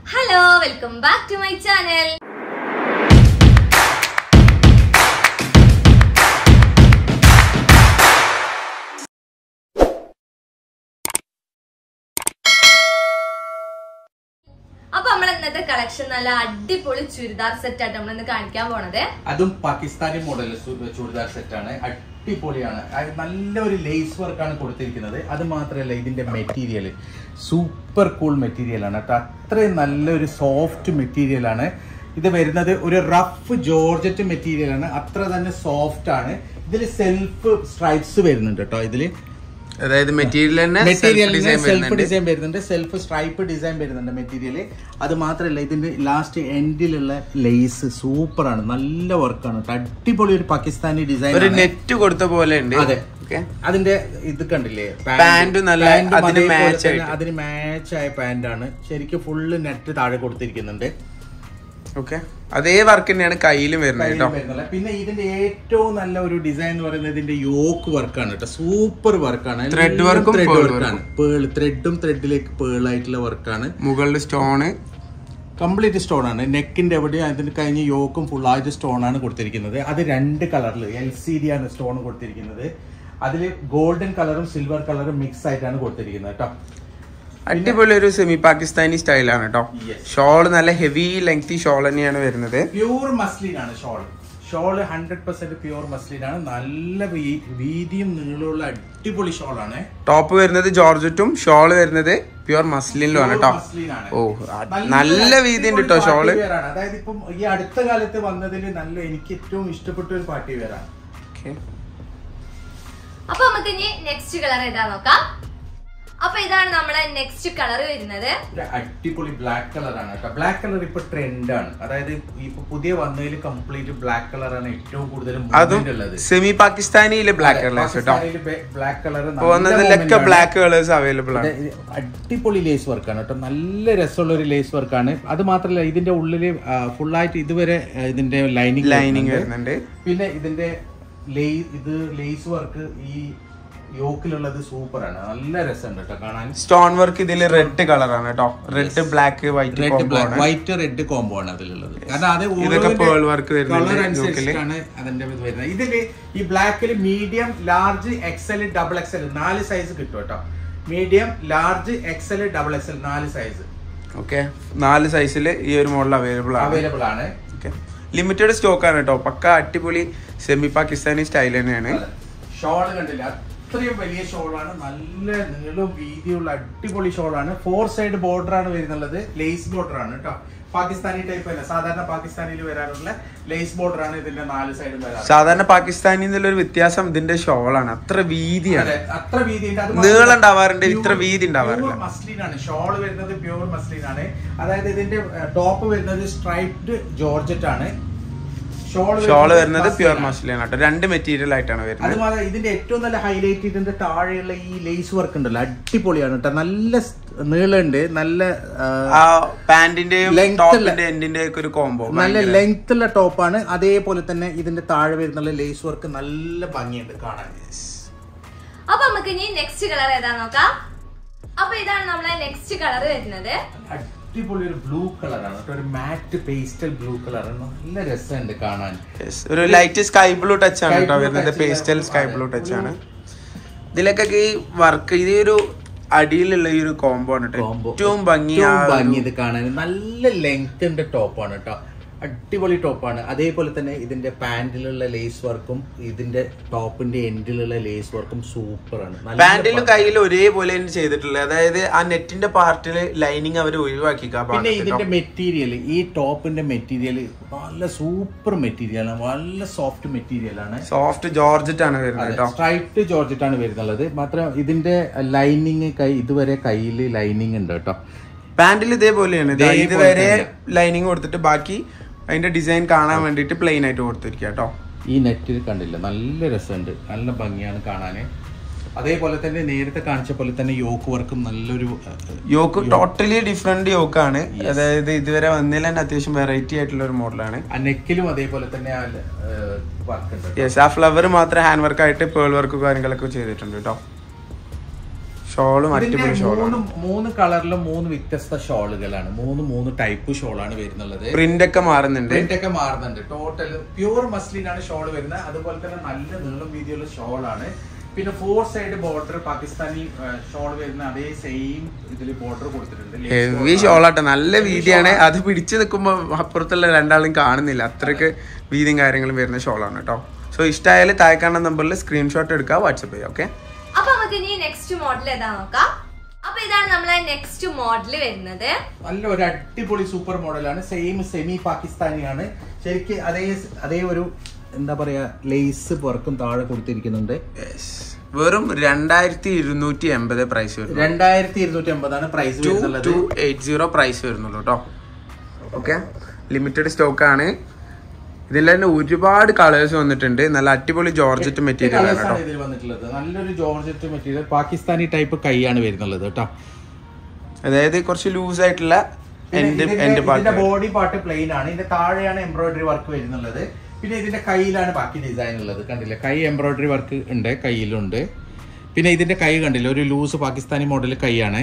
Hello welcome back to my channel അപ്പൊ നമ്മൾ ഇന്നത്തെ കളക്ഷൻ നല്ല അടിപൊളി ചുരിദാർ സെറ്റ് ആയിട്ട് നമ്മൾ ഇന്ന് കാണിക്കാൻ പോണത് അതും പാകിസ്ഥാനി മോഡൽ ചുരിദാർ സെറ്റ് ആണ് അടിപൊളിയാണ് അത് നല്ല ഒരു ലേസ് വർക്കാണ് കൊടുത്തിരിക്കുന്നത് അത് മാത്രമല്ല ഇതിന്റെ മെറ്റീരിയൽ സൂപ്പർ കൂൾ മെറ്റീരിയൽ ആണ് കേട്ടോ അത്രയും നല്ലൊരു സോഫ്റ്റ് മെറ്റീരിയൽ ആണ് ഇത് വരുന്നത് ഒരു റഫ് ജോർജറ്റ് മെറ്റീരിയൽ ആണ് അത്ര തന്നെ സോഫ്റ്റ് ആണ് ഇതിൽ സെൽഫ് സ്ട്രൈപ്സ് വരുന്നുണ്ട് കേട്ടോ ഇതില് അതായത് മെറ്റീരിയൽ തന്നെ മെറ്റീരിയൽ ഡിസൈൻ സെൽഫ് വരുന്നുണ്ട് ഡിസൈൻ വരുന്നുണ്ട് സെൽഫ് സ്ട്രൈപ്പ് ഡിസൈൻ വരുന്നുണ്ട് മെറ്റീരിയൽ അത് മാത്രമല്ല ഇതിന്റെ ലാസ്റ്റ് എൻഡിലുള്ള ലേസ് സൂപ്പറാണ് നല്ല വർക്കാണ് അടിപൊളി ഒരു പാകിസ്ഥാനി ഡിസൈൻ ഒരു നെറ്റ് കൊടുത്ത പോലെ ഉണ്ട് അതെ. ഓക്കെ അതിന്റെ ഇത് കണ്ടില്ലേ Pant നല്ല Pant ഉം അതിന് അതേപോലെ match തന്നെ ആയിട്ട്. അതിന് മാച്ച് ആയ പാന്റ് ആണ് ശരിക്കും ഫുള്ള് നെറ്റ് താഴെ കൊടുത്തിരിക്കുന്നുണ്ട് ഓക്കെ അതേ വർക്ക് തന്നെയാണ് കയ്യിലും വരുന്നത് കേട്ടോ കയ്യിൽ വരുന്നില്ല. പിന്നെ ഇതിന്റെ ഏറ്റവും നല്ല ഒരു ഡിസൈൻ എന്ന് പറയുന്നത് ഇതിന്റെ യോക്ക് വർക്കാണ് കേട്ടോ സൂപ്പർ വർക്കാണ് Thread work ഉം ത്രെഡ് pearl വർക്കാണ് പേൾ ത്രെഡും ത്രെഡിലേക്ക് പേൾ ആയിട്ടുള്ള വർക്കാണ് മുകളിൽ സ്റ്റോണ് കംപ്ലീറ്റ് സ്റ്റോൺ ആണ് നെക്കിന്റെ എവിടെയും അതിന് കഴിഞ്ഞ് യോക്കും ഫുൾ ആയിട്ട് സ്റ്റോൺ ആണ് കൊടുത്തിരിക്കുന്നത് അത് രണ്ട് കളറിൽ എൽ സി ഡി ആണ് സ്റ്റോൺ കൊടുത്തിരിക്കുന്നത് അതിൽ ഗോൾഡൻ കളറും സിൽവർ കളറും മിക്സ് ആയിട്ടാണ് കൊടുത്തിരിക്കുന്നത് കേട്ടോ അടിപൊളി ഒരു സെമി പാകിസ്ഥാനി സ്റ്റൈലാണ് കേട്ടോ Yes. ഷോള് നല്ല ഹെവി ലെങ്തി ഷോൾ തന്നെയാണ് വരുന്നത് പ്യൂർ മസ്ലിൻ ആണ് shawl shawl hundred percent pure muslin ആണ് നല്ല വീ- വീതിയും നീളമുള്ള അടിപൊളി ഷോൾ ആണ് ടോപ്പ് വരുന്നത് ജോർജറ്റും ഷോള് വരുന്നത് പ്യുവർ മസ്ലിനിലും ആണ് കേട്ടോ മസ്ലിൻ ആണ്. ഓ അത് നല്ല വീതി ഉണ്ട് കേട്ടോ അടിപൊളി ഷോള് party wear ആണ്. അതായത് ഇപ്പം ഈ അടുത്ത കാലത്ത് വന്നതിൽ നല്ല എനിക്ക് ഏറ്റവും ഇഷ്ടപ്പെട്ട ഒരു പാർട്ടി വെയർ ആണ് Okay. അപ്പൊ നമുക്ക് ഇനി നെക്സ്റ്റ് കളർ ഏതാ നോക്കാം അപ്പൊ ഇതാണ് നമ്മളെ നെക്സ്റ്റ് കളർ വരുന്നത് ഒരു അടിപൊളി ബ്ലാക്ക് കളറാണ് കേട്ടോ ബ്ലാക്ക് കളർ ഇപ്പൊ ട്രെൻഡ് ആണ് അതായത് ഇപ്പൊ പുതിയ വന്നതിൽ കംപ്ലീറ്റ് ബ്ലാക്ക് കളറാണ് ഏറ്റവും കൂടുതൽ അതും movement ഉള്ളത് സെമി പാകിസ്ഥാനിയിലെ ബ്ലാക്ക് കളേഴ്സ് കേട്ടോ ബ്ലാക്ക് കളർ ഇപ്പൊ വന്നതിലൊക്കെ ബ്ലാക്ക് കളേഴ്സ് അവൈലബിൾ ആണ് അടിപൊളി ലേസ് വർക്കാണ് കേട്ടോ നല്ല രസമുള്ള ഒരു ലേസ് വർക്കാണ് അത് മാത്രമല്ല ഇതിന്റെ ഉള്ളില് ഫുൾ ആയിട്ട് ഇതുവരെ ആ, ഇതിന്റെ ലൈനിങ് ലൈനിങ് വരുന്നുണ്ട് പിന്നെ ഇതിന്റെ ലേ ഇത് ലേസ് വർക്ക് ഈ യോക്കിലുള്ളത് സൂപ്പറാണ് നല്ല രസമുണ്ട് കേട്ടോ കാണാൻ സ്റ്റോൺ വർക്ക് ഇതിൽ റെഡ് കളറാണ് കേട്ടോ red black white red combo black ആണ് വൈറ്റ് റെഡ് കോംബോ ആണ് അതിലുള്ളത് കാരണം അത് ഇതൊക്കെ pearl work വരുന്നുണ്ട് കളർ yoke ല്. അനുസരിച്ചിട്ടാണ് അതിന്റെ ഇത് വരുന്നത് ഇതില് ഈ ബ്ലാക്കിൽ medium large XL double XL നാല് സൈസ് കിട്ടും കേട്ടോ medium large XL double XL നാല് സൈസ് ഓക്കെ നാല് സൈസിൽ ഈ ഒരു മോഡൽ അവൈലബിൾ ആണ് അവൈലബിൾ ആണ് ഓക്കെ ലിമിറ്റഡ് സ്റ്റോക്ക് ആണ് കേട്ടോ പക്ക അടിപൊളി സെമി പാകിസ്ഥാനി സ്റ്റൈൽ തന്നെയാണ് ഷോള് കണ്ടില്ല അത്രയും വലിയ ഷോളാണ് നല്ല നീളവും വീതിയുള്ള അടിപൊളി ഷോളാണ് ഫോർ സൈഡ് ബോർഡർ ആണ് വരുന്നുള്ളത് ലേസ് ബോർഡർ ആണ് കേട്ടോ പാകിസ്ഥാനി ടൈപ്പ് അല്ല സാധാരണ പാകിസ്ഥാനിൽ വരാനുള്ള ലേസ് ബോർഡർ ആണ് ഇതിന്റെ നാല് സൈഡും വരാറ് സാധാരണ പാകിസ്ഥാനി എന്നുള്ള ഒരു വ്യത്യാസം ഇതിന്റെ ഷോളാണ് അത്ര വീതിയാണ് അതെ, അത്ര വീതി ഉണ്ട്. അത് നീളം മാത്രമല്ല, ഉണ്ടാവാറുണ്ട്, ഇത്ര pure- വീതി ഉണ്ടാവാറില്ല. pure muslin ആണ് ഷോൾ വരുന്നത് പ്യൂർ മസ്ലിൻ ആണ് അതായത് ഇതിന്റെ ടോപ്പ് വരുന്നത് സ്ട്രൈപ്ഡ് ജോർജറ്റ് ആണ് ഷോള് വരുന്നത് muslin പ്യുവർ ആണ്. മസ്ലിൻ ആട്ടോ രണ്ട് മെറ്റീരിയൽ ആയിട്ടാണ് അത് വരുന്നത് മാത്രം ഇതിന്റെ ഏറ്റവും നല്ല ഹൈലൈറ്റ് ഇതിന്റെ താഴെയുള്ള ഈ ലേസ് വർക്ക് ഉണ്ടല്ലോ അടിപൊളിയാണ് കേട്ടോ നല്ല സ് നീളമുണ്ട് നല്ല ആ, ആ പാന്റിന്റെയും Length ടോപ്പിന്റെ ഉള്ള- എൻഡിന്റെ ഒക്കെ ഒരു കോംബോ നല്ല ലെങ്ത് ഉള്ള ടോപ്പാണ് അതേപോലെ തന്നെ ഇതിന്റെ താഴെ വരുന്ന ലേസ് വർക്ക് നല്ല ഭംഗിയുണ്ട് കാണാൻ അപ്പൊ നമുക്ക് ഇനി നെക്സ്റ്റ് കളർ ഏതാ നോക്കാം അപ്പൊ ഇതാണ് നമ്മളെ നെക്സ്റ്റ് കളർ വരുന്നത് അടിപൊളി ഒരു ബ്ലൂ കളറാണ് കേട്ടോ ഒരു മാറ്റ് പേസ്റ്റൽ ബ്ലൂ കളർ നല്ല രസമുണ്ട് കാണാൻ ഒരു ലൈറ്റ് സ്കൈ ബ്ലൂ ടച്ച് ആണ് Sky കേട്ടോ blue വരുന്നത് touch പേസ്റ്റൽ ഉള്ള- സ്കൈ അതെ, ബ്ലൂ ടച്ച് ഒരു- ആണ് ഇതിലൊക്കെ ഈ വർക്ക് ഇത് ഒരു അടിയിലുള്ള ഈ ഒരു കോംബോ ആണ് കേട്ടോ Combo. ഏറ്റവും ഭംഗി ആ ഏറ്റവും ഒരു- ഭംഗി ഇത് കാണാൻ നല്ല ലെങ്ത് ഉണ്ട് ടോപ്പാണ് കേട്ടോ അടിപൊളി ടോപ്പാണ് അതേപോലെ തന്നെ ഇതിന്റെ പാന്റിലുള്ള ലേസ് വർക്കും ഇതിന്റെ ടോപ്പിന്റെ എൻഡിലുള്ള ലേസ് വർക്കും സൂപ്പറാണ് നല്ല പാന്റിലും ഭംഗി. കയ്യിലും ഒരേപോലെ തന്നെ ചെയ്തിട്ടുള്ളത് അതായത് ആ നെറ്റിന്റെ പാർട്ടില് ലൈനിങ് അവർ ഒഴിവാക്കി പിന്നെ ഇതിന്റെ മെറ്റീരിയൽ ഈ ടോപ്പിന്റെ മെറ്റീരിയൽ നല്ല സൂപ്പർ മെറ്റീരിയൽ ആണ് നല്ല സോഫ്റ്റ് മെറ്റീരിയൽ ആണ് സോഫ്റ്റ് ജോർജറ്റ് ആണ് വരുന്നത് കേട്ടോ സ്ട്രൈറ്റ് ജോർജറ്റ് ആണ് വരുന്നുള്ളത് മാത്രം ഇതിന്റെ ലൈനിങ് കൈ ഇതുവരെ കയ്യിൽ ലൈനിങ് ഉണ്ട് കേട്ടോ പാന്റിൽ ഇതേപോലെയാണ് ദാ ഇതേപോലെ ഇതുവരെ തന്നെ. ലൈനിങ് കൊടുത്തിട്ട് ബാക്കി അതിന്റെ ഡിസൈൻ കാണാൻ വേണ്ടിട്ട് പ്ലെയിൻ ആയിട്ട് കൊടുത്തിരിക്കുക കേട്ടോ ഈ നെറ്റിൽ കണ്ടില്ല നല്ല രസമുണ്ട് നല്ല ഭംഗിയാണ് കാണാന് അതേപോലെ തന്നെ നേരത്തെ കാണിച്ച പോലെ തന്നെ യോക്ക് വർക്കും നല്ലൊരു അഹ്, യോക്ക് ടോട്ടലി ഡിഫറെന്റ് യോക്കാണ് അതായത് ഇതുവരെ വന്നതിൽ തന്നെ അത്യാവശ്യം വെറൈറ്റി ആയിട്ടുള്ള ഒരു മോഡലാണ് ആ നെക്കിലും അതേപോലെ തന്നെ വർക്ക് ഉണ്ട് യെസ് ആ ഫ്ലവർ മാത്രം ഹാൻഡ് വർക്ക് ആയിട്ട് പേൾ വർക്ക് കാര്യങ്ങളൊക്കെ ചെയ്തിട്ടുണ്ട് കേട്ടോ ഷോളും ഇതിന്റെ അടിപൊളി ഷോളാണ് മൂന്ന് മൂന്ന് കളറിലും മൂന്ന് വ്യത്യസ്ത ഷോളുകളാണ് മൂന്ന് മൂന്ന് ടൈപ്പ് ഷോളാണ് വരുന്നുള്ളത് പ്രിന്റ് ഒക്കെ മാറുന്നുണ്ട് പ്രിന്റ് ഒക്കെ മാറുന്നുണ്ട് ടോട്ടൽ പ്യൂർ മസ്ലിൻ ആണ് ഷോൾ വരുന്നത് അതുപോലെ തന്നെ നല്ല നീളം വീതിയുള്ള ഷോളാണ് പിന്നെ four side border Pakistani shawl വരുന്ന അതേ സെയിം ഇതിൽ ബോർഡർ കൊടുത്തിട്ടുണ്ട് Lace ഹെവി border ആണ്. ഷോളാട്ടെ നല്ല Heavy വീതിയാണ് shawl ആണ്. അത് പിടിച്ചു നിൽക്കുമ്പോൾ അപ്പുറത്തുള്ള രണ്ടാളും കാണുന്നില്ല അത്രയ്ക്ക് വീതിയും കാര്യങ്ങളും വരുന്ന ഷോളാണ് കേട്ടോ സോ ഇഷ്ടമായാലും താഴെ കാണുന്ന നമ്പറിൽ സ്ക്രീൻഷോട്ട് എടുക്കുക വാട്സപ്പ് ചെയ്യുക ഓക്കെ അപ്പൊ നമുക്ക് ഇനി നെക്സ്റ്റ് മോഡൽ ഏതാ നോക്കാം അപ്പൊ ഇതാണ് നമ്മളെ നെക്സ്റ്റ് മോഡൽ വരുന്നത് നല്ല ഒരു അടിപൊളി സൂപ്പർ മോഡലാണ് സെയിം സെമി പാകിസ്ഥാനിയാണ് ശരിക്കും അതേ അതേ ഒരു എന്താ പറയാ ലേസ് പുറക്കും താഴെ കൊടുത്തിരിക്കുന്നുണ്ട് വെറും രണ്ടായിരത്തി ഇരുന്നൂറ്റി എൺപത് പ്രൈസ് വരുന്നു രണ്ടായിരത്തി ഇരുന്നൂറ്റി അമ്പതാണ് പ്രൈസ് ടു വരുന്നുള്ളത് ടു എയ്റ്റ് സീറോ പ്രൈസ് വരുന്നുള്ളൂ കേട്ടോ ഓക്കെ ലിമിറ്റഡ് സ്റ്റോക്ക് ആണ് ഇതിൽ തന്നെ ഒരുപാട് കളേഴ്സ് വന്നിട്ടുണ്ട് നല്ല അടിപൊളി ജോർജറ്റ് മെറ്റീരിയൽ ആണ് Colours കേട്ടോ ആണ് ഇതിൽ വന്നിട്ടുള്ളത് നല്ലൊരു ജോർജറ്റ് മെറ്റീരിയൽ പാകിസ്ഥാനി ടൈപ്പ് കൈയാണ് വരുന്നുള്ളത് കേട്ടോ അതായത് കുറച്ച് ലൂസ് ആയിട്ടുള്ള end end part body part plain ആണ് ഇതിന്റെ താഴെയാണ് എംബ്രോയിഡറി വർക്ക് വരുന്നുള്ളത് പിന്നെ ഇതിന്റെ കയ്യിലാണ് ബാക്കി ഡിസൈൻ ഉള്ളത് കണ്ടില്ലേ കൈ എംബ്രോയിഡറി വർക്ക് ഉണ്ട് കയ്യിലുണ്ട് പിന്നെ ഇതിന്റെ കൈ കണ്ടില്ലേ ഒരു ലൂസ് പാകിസ്ഥാനി മോഡൽ കൈയാണ്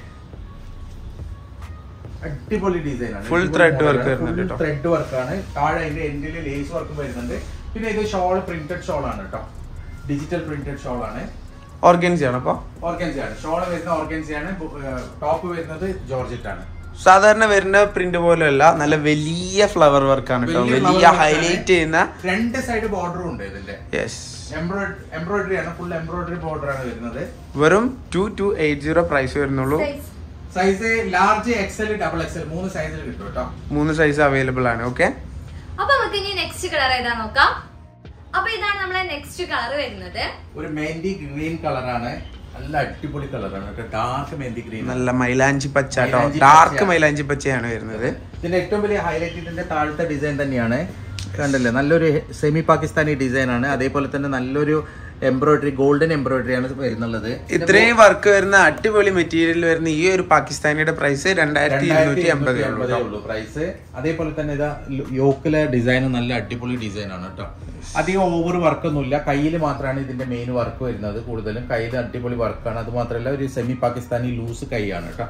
അടിപൊളി ഡിസൈൻ ആണ് Full thread work വരുന്നുണ്ട് കേട്ടോ. ത്രെഡ് വർക്കാണ് താഴെ അതിന്റെ എൻഡിൽ ലേസ് വർക്കും വരുന്നുണ്ട് പിന്നെ ഇത് ഷോൾ പ്രിന്റഡ് ഷോൾ ആണ് കേട്ടോ ഡിജിറ്റൽ പ്രിന്റഡ് ഷോൾ ആണ് ഓർഗൻസി ആണ് അപ്പൊ ഓർഗൻസി ആണ് ഷോൾ വരുന്ന ഓർഗൻസി ആണ് ടോപ്പ് വരുന്നത് ജോർജറ്റ് ആണ് സാധാരണ വരുന്ന പ്രിന്റ് പോലെയല്ല നല്ല വലിയ ഫ്ലവർ വർക്ക് ആണ് കേട്ടോ വലിയ വലിയ flower work ഹൈലൈറ്റ് ആണ്. ചെയ്യുന്ന രണ്ട് സൈഡ് ബോർഡറും ഉണ്ട് ഇതിന്റെ യെസ് എംബ്രോയിഡറി ആണ് ഫുൾ എംബ്രോയിഡറി ബോർഡർ ആണ് വരുന്നത് വെറും two two eight zero price വരുന്നുള്ളൂ Size. Size large XL double XL മൂന്ന് സൈസിൽ കിട്ടും കേട്ടോ മൂന്ന് സൈസ് അവൈലബിൾ ആണ് ഓക്കെ അപ്പൊ നമുക്ക് ഇനി നെക്സ്റ്റ് കളർ ഏതാ നോക്കാം അപ്പൊ ഇതാണ് നമ്മളെ നെക്സ്റ്റ് കളർ വരുന്നത് ഒരു മെഹന്തി ഗ്രീൻ കളറാണ് നല്ല അടിപൊളി കളറാണ് കേട്ടോ ഡാർക്ക് മെഹന്തി ഗ്രീൻ നല്ല മൈലാഞ്ചി പച്ച കേട്ടോ മൈലാഞ്ചി ഡാർക്ക് പച്ച. മൈലാഞ്ചി പച്ചയാണ് വരുന്നത് ഇതിന്റെ ഏറ്റവും വലിയ ഹൈലൈറ്റ് ഇതിന്റെ താഴത്തെ ഡിസൈൻ തന്നെയാണ് കണ്ടല്ലേ നല്ലൊരു സെമി പാകിസ്ഥാനി ഡിസൈൻ ആണ് അതേപോലെ തന്നെ നല്ലൊരു എംബ്രോയിഡറി ഗോൾഡൻ എംബ്രോയിഡറി ആണ് വരുന്നുള്ളത് ഇത്രയും വർക്ക് വരുന്ന അടിപൊളി മെറ്റീരിയൽ വരുന്ന ഈ ഒരു പാകിസ്ഥാനിയുടെ പ്രൈസ് രണ്ടായിരത്തി ഇരുന്നൂറ്റി എൺപതേ ഉള്ളൂ കേട്ടോ. ഉള്ളൂ പ്രൈസ് അതേപോലെ തന്നെ ഇതാ യോക്കിലെ ഡിസൈൻ നല്ല അടിപൊളി ഡിസൈൻ ആണ് കേട്ടോ അധികം ഓവർ വർക്ക് ഒന്നുമില്ല കയ്യിൽ മാത്രമാണ് ഇതിന്റെ മെയിൻ വർക്ക് വരുന്നത് കൂടുതലും കയ്യിൽ അടിപൊളി വർക്കാണ് അത് മാത്രമല്ല ഒരു സെമി പാകിസ്ഥാനി ലൂസ് കൈയാണ് കേട്ടോ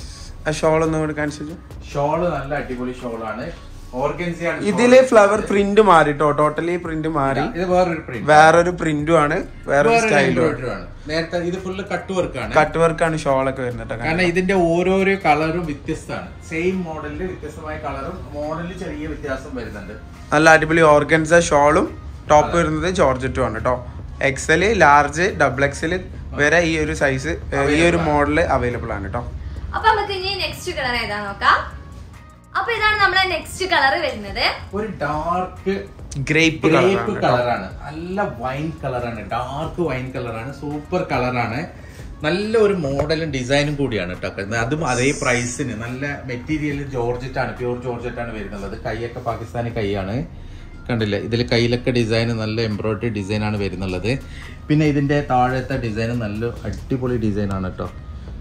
ആ ഷോൾ ഒന്നും കൂടി കാണിച്ചു ഷോള് നല്ല അടിപൊളി ഷോളാണ് ഓർഗൻസിയാണ് ഇതില് ഫ്ലവർ പ്രിന്റ് മാറി കേട്ടോ ടോട്ടലി പ്രിന്റ് മാറി ഇത് വേറൊരു പ്രിന്റ് വേറൊരു പ്രിന്റും ആണ് വേറൊരു സ്റ്റൈലും ആണ് നേരത്തെ ഇത് ഫുള്ള് കട്ട് വർക്കാണ് കട്ട് വർക്കാണ് ഷോളൊക്കെ വരുന്നത് കേട്ടോ. കാരണം ഇതിന്റെ ഓരോരോ കളറും വ്യത്യസ്തമാണ് സെയിം മോഡലില് വ്യത്യസ്തമായ കളറും മോഡലിൽ ചെറിയ വ്യത്യാസം വരുന്നുണ്ട് നല്ല അടിപൊളി ഓർഗൻസ ഷോളും ടോപ്പ് വരുന്നത് ജോർജറ്റും ആണ് കേട്ടോ എക്സല് ലാർജ് ഡബിൾ എക്സല് വരെ ഈ ഒരു സൈസ് ഈ ഒരു മോഡല് അവൈലബിൾ ആണ് കേട്ടോ അപ്പൊ നമുക്ക് ഇനി നെക്സ്റ്റ് കളർ ഏതാ നോക്കാം അപ്പൊ ഇതാണ് നമ്മളെ നെക്സ്റ്റ് കളർ വരുന്നത് ഒരു ഡാർക്ക് ഗ്രേപ്പ് ഗ്രേപ്പ് കളറാണ് നല്ല വൈൻ കളറാണ് ഡാർക്ക് വൈൻ കളറാണ് സൂപ്പർ കളറാണ് നല്ല ഒരു മോഡലും ഡിസൈനും കൂടിയാണ് കേട്ടോ അതും അതേ പ്രൈസിന് നല്ല മെറ്റീരിയൽ ജോർജറ്റ് ആണ് പ്യൂർ ജോർജറ്റ് ആണ് വരുന്നത് കൈയൊക്കെ പാകിസ്ഥാനി കൈയാണ് കണ്ടില്ലേ ഇതിൽ കയ്യിലൊക്കെ ഡിസൈൻ നല്ല എംബ്രോയിഡറി ഡിസൈൻ ആണ് വരുന്നുള്ളത് പിന്നെ ഇതിന്റെ താഴത്തെ ഡിസൈൻ നല്ല അടിപൊളി ഡിസൈൻ ആണ് കേട്ടോ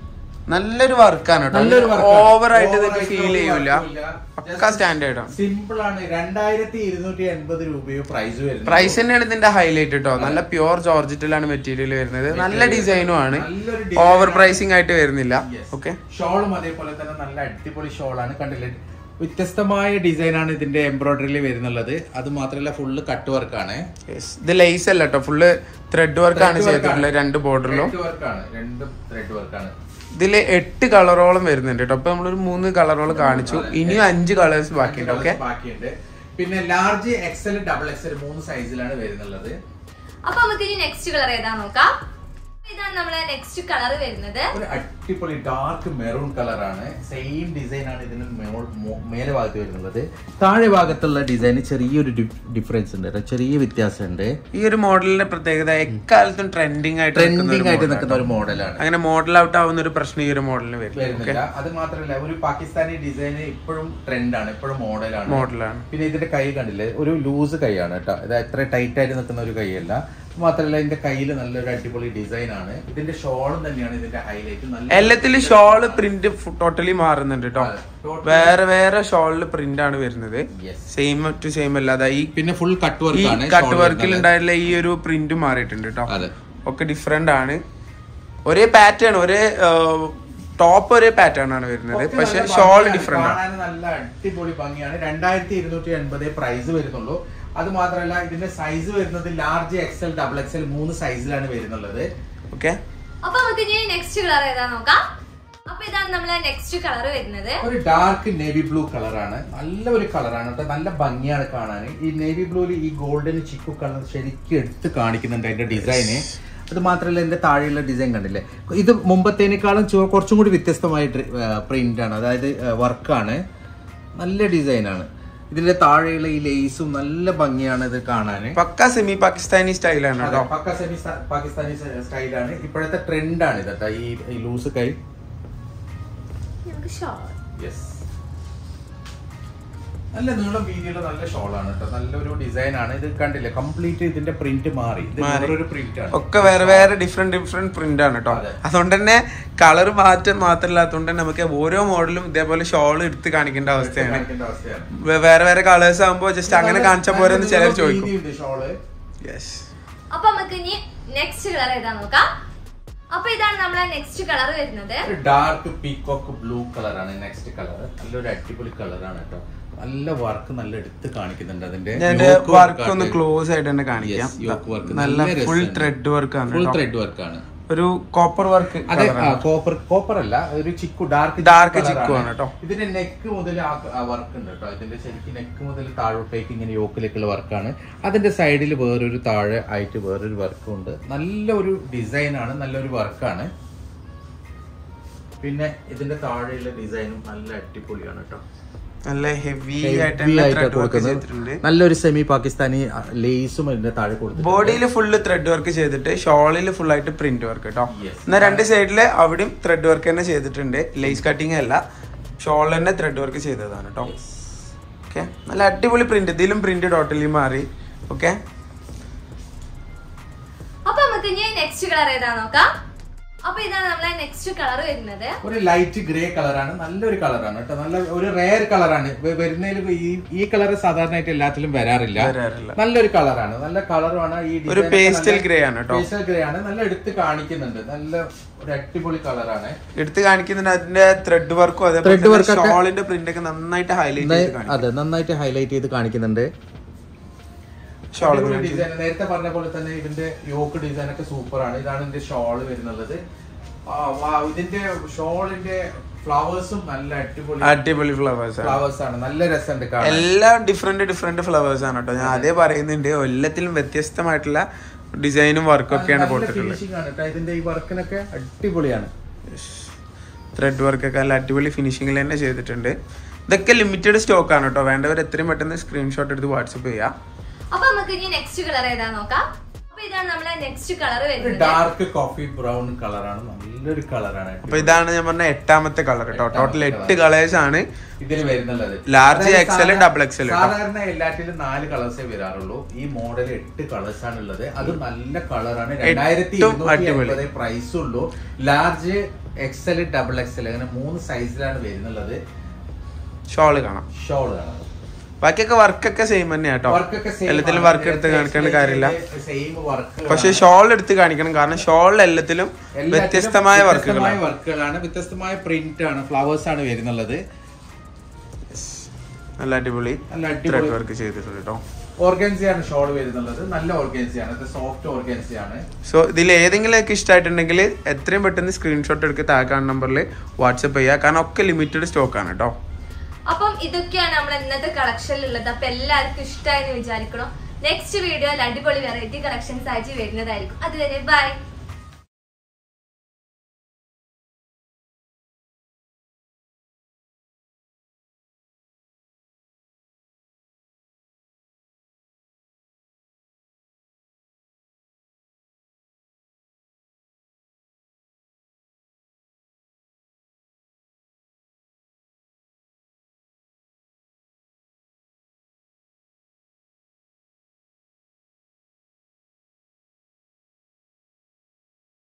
നല്ലൊരു വർക്കാണ് നല്ലൊരു കേട്ടോ work ആണ്. ഓവർ ആയിട്ട് Over ഇതൊക്കെ ആയിട്ട് ഫീൽ over ചെയ്യൂല ആക്കില്ല. പക്ക Just സ്റ്റാൻഡേർഡ് ആണ് സിമ്പിൾ ആണ് രണ്ടായിരത്തി ഇരുന്നൂറ്റി എൺപത് രൂപയോ പ്രൈസ് വരുന്നത് പ്രൈസ് തന്നെയാണ് ഇതിന്റെ ഹൈലൈറ്റ് കേട്ടോ നല്ല പ്യുവർ ജോർജറ്റിലാണ് മെറ്റീരിയൽ വരുന്നത് നല്ല ഡിസൈനും ആണ് നല്ലൊരു design ഓവർ ആണ്. പ്രൈസിങ് ആയിട്ട് വരുന്നില്ല Yes. ഓക്കെ ഷോളും അതേപോലെ തന്നെ നല്ല അടിപൊളി ഷോളാണ് കണ്ടില്ലേ വ്യത്യസ്തമായ ഡിസൈൻ ആണ് ഇതിന്റെ എംബ്രോയിഡറിയിൽ വരുന്നുള്ളത് അത് മാത്രമല്ല ഫുള്ള് കട്ട് വർക്കാണ് ഇത് ലേസ് അല്ല കേട്ടോ ഫുള്ള് ത്രെഡ് വർക്കാണ് ചെയ്തിട്ടുള്ളത് രണ്ട് ബോർഡറിലും വർക്കാണ് രണ്ടും ത്രെഡ് വർക്കാണ് ഇതിൽ എട്ട് കളറോളം വരുന്നുണ്ട് കേട്ടോ അപ്പൊ നമ്മളൊരു മൂന്ന് കളറോളം കാണിച്ചു ഇനിയും അഞ്ച് കളേഴ്സ് ബാക്കിയുണ്ട് ഓക്കെ ബാക്കിയുണ്ട് പിന്നെ ലാർജ് എക്സൽ ഡബിൾ എക്സൽ മൂന്ന് സൈസിലാണ് വരുന്നുള്ളത് അപ്പൊ നമുക്ക് ഇനി നെക്സ്റ്റ് കളർ ഏതാ നോക്കാം അപ്പൊ ഇതാണ് നമ്മളെ നെക്സ്റ്റ് കളർ വരുന്നത് ഒരു അടിപൊളി ഡാർക്ക് മെറൂൺ കളറാണ് സെയിം ഡിസൈൻ ആണ് ഇതിന് മേൾ- മോ- മേലെ ഭാഗത്ത് വരുന്നുള്ളത് താഴെ ഭാഗത്തുള്ള ഡിസൈന് ചെറിയൊരു ഡിഫറൻസ് ഉണ്ട് കേട്ടോ. ചെറിയ വ്യത്യാസമുണ്ട് ഈ ഒരു മോഡലിന്റെ പ്രത്യേകത എക്കാലത്തും ട്രെൻഡിങ് ആയിട്ട് നിൽക്കുന്ന ഒരു ട്രെൻഡിങ് ആയിട്ട് model നിൽക്കുന്ന ആണ്. ഒരു മോഡലാണ് അങ്ങനെ മോഡൽ ഔട്ട് ആവുന്ന ഒരു പ്രശ്നം ഈ ഒരു മോഡലിന് വരും വരുന്നില്ല അത് മാത്രമല്ല ഒരു പാകിസ്ഥാനി ഡിസൈൻ ഇപ്പോഴും ട്രെൻഡാണ് ഇപ്പോഴും മോഡലാണ് മോഡലാണ് പിന്നെ ഇതിന്റെ കൈ കണ്ടില്ലേ ഒരു ലൂസ് കൈയാണ് കേട്ടോ ഇത് എത്ര ടൈറ്റ് ആയിട്ട് നിൽക്കുന്ന ഒരു കൈയല്ല മാത്രമല്ല ഇതിന്റെ കയ്യിൽ നല്ലൊരു അടിപൊളി ഡിസൈൻ ആണ് ഇതിന്റെ ഷോളും തന്നെയാണ് ഇതിന്റെ ഹൈലൈറ്റ് നല്ല എല്ലാത്തിലും ഷോള് പ്രിന്റ് ടോട്ടലി മാറുന്നുണ്ട് കേട്ടോ അതെ. Totally. വേറെ വേറെ ഷോളില് പ്രിന്റ് ആണ് വരുന്നത് Yes. സെയിം ടു സെയിം അല്ലാതെ ഈ പിന്നെ ഫുൾ കട്ട് ഈ വർക്ക് ആണ് കട്ട് വർക്കിൽ ഉണ്ടായിട്ടുള്ള ഈ ഒരു പ്രിന്റ് മാറിയിട്ടുണ്ട് കേട്ടോ അതെ ഒക്കെ ഡിഫറെന്റ് ആണ് ഒരേ പാറ്റേൺ ഒരേ ടോപ്പ് ഒരേ പാറ്റേൺ ആണ് വരുന്നത് ഒക്കെ പക്ഷെ നല്ല ഷോൾ ഭംഗിയാണ്. ഡിഫറെന്റ് ആണ് കാണാൻ നല്ല അടിപൊളി ഭംഗിയാണ് രണ്ടായിരത്തി ഇരുന്നൂറ്റി എൺപത് പ്രൈസ് വരുന്നുള്ളൂ അത് മാത്രമല്ല ഇതിന്റെ സൈസ് വരുന്നത് ലാർജ് എക്സൽ ഡബിൾ എക്സൽ മൂന്ന് സൈസിലാണ് വരുന്നുള്ളത് ഓക്കെ അപ്പൊ നമുക്ക് ഇനി നെക്സ്റ്റ് കളർ ഏതാ നോക്കാം അപ്പൊ ഇതാണ് നമ്മളെ നെക്സ്റ്റ് കളർ വരുന്നത് ഒരു ഡാർക്ക് നേവി ബ്ലൂ കളറാണ് നല്ല ഒരു കളറാണ് കേട്ടോ നല്ല ഭംഗിയാണ് കാണാൻ ഈ നേവി ബ്ലൂവിൽ ഈ ഗോൾഡൻ ചിക്കു കളർ ശരിക്കും എടുത്ത് കാണിക്കുന്നുണ്ട് അതിന്റെ ഡിസൈന് അത് മാത്രമല്ല എന്റെ താഴെയുള്ള ഡിസൈൻ കണ്ടില്ലേ ഇത് മുമ്പത്തേനേക്കാളും ചു- കുറച്ചും കൂടി വ്യത്യസ്തമായ പ്രിന്റ് ആണ് അതായത് വർക്കാണ് നല്ല ഡിസൈനാണ് ഇതിന്റെ താഴെയുള്ള ഈ ലേസും നല്ല ഭംഗിയാണ് ഇത് കാണാൻ പക്ക സെമി പാകിസ്ഥാനി സ്റ്റൈലാണ് കേട്ടോ പക്ക സെമി പാകിസ്ഥാനി സ്റ്റൈലാണ് ഇപ്പോഴത്തെ ട്രെൻഡാണ് ഇത് കേട്ടോ ഈ ലൂസ് കൈ നമുക്ക് ഷോൾ യെസ് നല്ല നീളം വീതിയുള്ള നല്ല ഷോളാണ് കേട്ടോ നല്ലൊരു ഡിസൈൻ ആണ് ഇത് കണ്ടില്ലേ കംപ്ലീറ്റ് ഇതിന്റെ പ്രിന്റ് മാറി ഇത് മാറി. വേറൊരു പ്രിന്റ് ആണ് ഒക്കെ വേറെ വേറെ ഡിഫറെന്റ് ഡിഫറെന്റ് പ്രിന്റ് ആണ് കേട്ടോ അതെ. അതുകൊണ്ട് തന്നെ കളർ മാറ്റം മാത്രമില്ലാത്തതുകൊണ്ട് തന്നെ നമുക്ക് ഓരോ മോഡലും ഇതേപോലെ ഷോൾ എടുത്ത് കാണിക്കേണ്ട അവസ്ഥയാണ് കാണിക്കേണ്ട അവസ്ഥയാണ്. വേ- വേറെ വേറെ കളേഴ്സ് ആകുമ്പോൾ ജസ്റ്റ് അങ്ങനെ കാണിച്ചാൽ പോരെ എന്ന് ചിലർ നല്ല ചോദിക്കും വീതിയുണ്ട് ഷോള് യെസ് അപ്പൊ നമുക്ക് ഇനി നെക്സ്റ്റ് കളർ ഏതാ നോക്കാം അപ്പൊ ഇതാണ് നമ്മളെ നെക്സ്റ്റ് കളർ വരുന്നത് ഒരു ഡാർക്ക് പീകോക്ക് ബ്ലൂ കളറാണ് നെക്സ്റ്റ് കളർ നല്ലൊരു അടിപൊളി കളറാണ് കേട്ടോ നല്ല വർക്ക് നല്ല എടുത്ത് കാണിക്കുന്നുണ്ട് അതിന്റെ ഞാൻ വർക്ക് ഒന്ന് ക്ലോസ് ആയിട്ട് തന്നെ കാണിക്കാം വർക്ക് നല്ല ഫുൾ ത്രെഡ് വർക്ക് ഫുൾ ആണ് ത്രെഡ് വർക്കാണ് ഒരു കോപ്പർ വർക്ക് അതെ കോപ്പർ കോപ്പർ അല്ല ഒരു ചിക്കു ഡാർക്ക് Dark ചിക്കു ആണ് കേട്ടോ. ഇതിന്റെ നെക്ക് മുതൽ വർക്ക് ഉണ്ട് കേട്ടോ ഇതിന്റെ ശരിക്കും നെക്ക് മുതൽ താഴോട്ടേക്ക് ഇങ്ങനെ യോക്കിലേക്കുള്ള വർക്കാണ് അതിന്റെ സൈഡിൽ വേറൊരു താഴെ ആയിട്ട് വേറൊരു വർക്കും ഉണ്ട് നല്ലൊരു ഡിസൈൻ ആണ് നല്ലൊരു വർക്കാണ് പിന്നെ ഇതിന്റെ താഴെയുള്ള ഡിസൈനും നല്ല അടിപൊളിയാണ് കേട്ടോ നല്ല ഹെവി Heavy ആയിട്ട് തന്നെ ആയിട്ടാ ത്രെഡ് വർക്ക് കൊടുക്കുന്നത്. ചെയ്തിട്ടുണ്ട് നല്ലൊരു സെമി പാകിസ്ഥാനി ലേസും ഇതിന്റെ താഴെ കൊടുത്തു ബോഡിയിൽ ഫുള്ള് ത്രെഡ് വർക്ക് ചെയ്തിട്ട് ഷോളിൽ ഫുൾ ആയിട്ട് പ്രിന്റ് വർക്ക് കേട്ടോ Yes. എന്നാൽ രണ്ട് സൈഡില് അവിടെയും ത്രെഡ് വർക്ക് തന്നെ ചെയ്തിട്ടുണ്ട് ലേസ് കട്ടിങ് അല്ല ഷോളിൽ തന്നെ ത്രെഡ് വർക്ക് ചെയ്തതാണ് കേട്ടോ ഓക്കെ നല്ല അടിപൊളി പ്രിന്റ് ഇതിലും പ്രിന്റ് ടോട്ടലി മാറി ഓക്കെ അപ്പൊ നമുക്ക് ഇനി നെക്സ്റ്റ് കളർ ഏതാ നോക്കാം അപ്പൊ ഇതാണ് നമ്മളെ നെക്സ്റ്റ് കളർ വരുന്നത് ഒരു ലൈറ്റ് ഗ്രേ കളറാണ് നല്ലൊരു കളറാണ് കേട്ടോ നല്ല ഒരു റെയർ കളറാണ് വരുന്നതിൽ ഈ ഈ കളർ സാധാരണയായിട്ട് എല്ലാത്തിലും വരാറില്ല വരാറില്ല. നല്ലൊരു കളറാണ് നല്ല കളറുമാണ് ഈ ഒരു pastel grey ആണ് കേട്ടോ. പേസ്റ്റൽ ഗ്രേ ആണ് നല്ല എടുത്ത് കാണിക്കുന്നുണ്ട് നല്ല ഒരു അടിപൊളി കളറാണ് എടുത്ത് കാണിക്കുന്നുണ്ട് അതിന്റെ ത്രെഡ് വർക്കും Thread അതേപോലെ work ഒക്കെ- ഷോളിന്റെ പ്രിന്റ് ഒക്കെ നന്നായിട്ട് ഹൈലൈറ്റ് ചെയ്ത് കാണിക്കും അതെ നന്നായിട്ട് ഹൈലൈറ്റ് ചെയ്ത് കാണിക്കുന്നുണ്ട് ഷോൾ അടിപൊളി ഡിസൈൻ നേരത്തെ പറഞ്ഞ പോലെ തന്നെ ഇതിന്റെ യോക്ക് ഡിസൈൻ ഒക്കെ സൂപ്പർ ആണ് ഇതാണ് ഇതിന്റെ ഷോള് വരുന്നുള്ളത് ആ, wow, ഇതിന്റെ ഷോളിന്റെ ഫ്ലവേഴ്സും നല്ല അടിപൊളി അടിപൊളി ഫ്ലവേഴ്സ് ആണ് ഫ്ലവേഴ്സ് ആണ് നല്ല രസമുണ്ട് കാണാൻ എല്ലാം ഡിഫറെന്റ് ഡിഫറെന്റ് ഫ്ലവേഴ്സ് ആണ് കേട്ടോ ഞാൻ അതേ പറയുന്നുണ്ട് എല്ലാത്തിലും വ്യത്യസ്തമായിട്ടുള്ള ഡിസൈനും വർക്കും ഒക്കെയാണ് നല്ല കൊടുത്തിട്ടുള്ളത് finishing ആണ് കേട്ടോ ഇതിന്റെ ഈ വർക്കിനൊക്കെ അടിപൊളിയാണ് ത്രെഡ് വർക്ക് ഒക്കെ നല്ല അടിപൊളി ഫിനിഷിംഗിൽ തന്നെ ചെയ്തിട്ടുണ്ട് ഇതൊക്കെ ലിമിറ്റഡ് സ്റ്റോക്ക് ആണ് കേട്ടോ വേണ്ടവർ എത്രയും പെട്ടെന്ന് സ്ക്രീൻഷോട്ട് എടുത്ത് വാട്സപ്പ് ചെയ്യാം അപ്പൊ നമുക്ക് ഇനി നെക്സ്റ്റ് കളർ ഏതാ നോക്കാം അപ്പൊ ഇതാണ് നമ്മളെ നെക്സ്റ്റ് കളർ ഒരു വരുന്നത് ഡാർക്ക് കോഫി ബ്രൗൺ കളറാണ് നല്ലൊരു കളറാണ് അപ്പൊ ഇതാണ് ഞാൻ പറഞ്ഞ എട്ടാമത്തെ കളർ കേട്ടോ ടോട്ടൽ എട്ട് കളേഴ്സ് ആണ് ഇതിൽ വരുന്നുള്ളത് Large, അതായത് XL, സാധാ- double XL കേട്ടോ. സാധാരണ എല്ലാറ്റിലും നാല് കളേഴ്സേ വരാറുള്ളൂ ഈ മോഡൽ എട്ട് കളേഴ്സ് ആണ് ഉള്ളത് അത് നല്ല കളറാണ് രണ്ടായിരത്തി എട്ടും ഇരുന്നൂറ്റി അടിപൊളി. അൻപത് പ്രൈസ് ഉള്ളൂ ലാർജ് എക്സൽ ഡബിൾ എക്സൽ അങ്ങനെ മൂന്ന് സൈസിലാണ് വരുന്നുള്ളത് ഷോള് കാണാം ഷോൾ ആണ് ബാക്കിയൊക്കെ വർക്കൊക്കെ സെയിം തന്നെ കേട്ടോ വർക്കൊക്കെ same എല്ലാത്തിലും ആണ്. വർക്ക് എടുത്ത് കാണിക്കേണ്ട കാര്യമില്ല സെയിം വർക്ക് പക്ഷെ ഷോൾ എടുത്ത് കാണിക്കണം കാരണം ഷോളിൽ എല്ലാത്തിലും വ്യത്യസ്തമായ വർക്കുകളാണ് വർക്കുകളാണ് വ്യത്യസ്തമായ പ്രിന്റ് ആണ് ഫ്ലവേഴ്സ് ആണ് വരുന്നുള്ളത് നല്ല അടിപൊളി നല്ല ത്രെഡ് അടിപൊളി വർക്ക് ചെയ്തിട്ടുണ്ട് കേട്ടോ ഓർഗൻസിയാണ് ഷോൾ വരുന്നുള്ളത് നല്ല ഓർഗൻസിയാണ് ഇത് സോഫ്റ്റ് ഓർഗൻസിയാണ് സോ ഇതിൽ ഏതെങ്കിലുമൊക്കെ ഇഷ്ടമായിട്ടുണ്ടെങ്കിൽ എത്രയും പെട്ടെന്ന് സ്ക്രീൻഷോട്ട് എടുത്ത് താഴെ നമ്പറിൽ വാട്സപ്പ് ചെയ്യുക കാരണം ഒക്കെ ലിമിറ്റഡ് സ്റ്റോക്ക് ആണ് കേട്ടോ അപ്പം ഇതൊക്കെയാണ് നമ്മുടെ ഇന്നത്തെ കളക്ഷനിൽ ഉള്ളത് അപ്പൊ എല്ലാവർക്കും ഇഷ്ടമായി എന്ന് വിചാരിക്കണം നെക്സ്റ്റ് വീഡിയോയിൽ അടിപൊളി വെറൈറ്റി കളക്ഷൻസ് ആയിട്ട് വരുന്നതായിരിക്കും അതുവരെ ബൈ